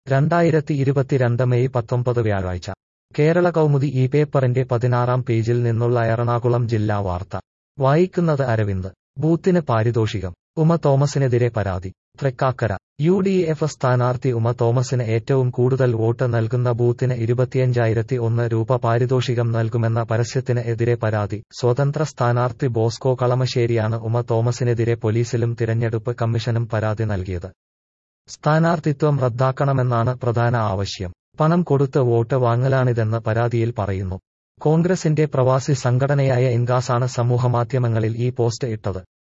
രണ്ടായിരത്തി ഇരുപത്തിരണ്ട് മെയ് പത്തൊമ്പത് വ്യാഴാഴ്ച കേരള കൗമുദി ഈ പേപ്പറിന്റെ പതിനാറാം പേജിൽ നിന്നുള്ള എറണാകുളം ജില്ലാ വാർത്ത വായിക്കുന്നത് അരവിന്ദ് ബൂത്തിന് പാരിതോഷികം ഉമ തോമസിനെതിരെ പരാതി തൃക്കാക്കര യു ഡി എഫ് സ്ഥാനാർത്ഥി ഉമ തോമസിന് ഏറ്റവും കൂടുതൽ വോട്ട് നൽകുന്ന ബൂത്തിന് ഇരുപത്തിയഞ്ചായിരത്തി ഒന്ന് രൂപ പാരിതോഷികം നൽകുമെന്ന പരസ്യത്തിന് എതിരെ പരാതി സ്വതന്ത്ര സ്ഥാനാർത്ഥി ബോസ്കോ കളമശ്ശേരിയാണ് ഉമ തോമസിനെതിരെ പോലീസിലും തിരഞ്ഞെടുപ്പ് കമ്മീഷനും പരാതി നൽകിയത് സ്ഥാനാർത്ഥിത്വം റദ്ദാക്കണമെന്നാണ് പ്രധാന ആവശ്യം പണം കൊടുത്ത് വോട്ട് വാങ്ങലാണിതെന്ന് പരാതിയിൽ പറയുന്നു കോൺഗ്രസിന്റെ പ്രവാസി സംഘടനയായ ഇൻഗാസാണ് സമൂഹമാധ്യമങ്ങളിൽ ഈ പോസ്റ്റ് ഇട്ടത്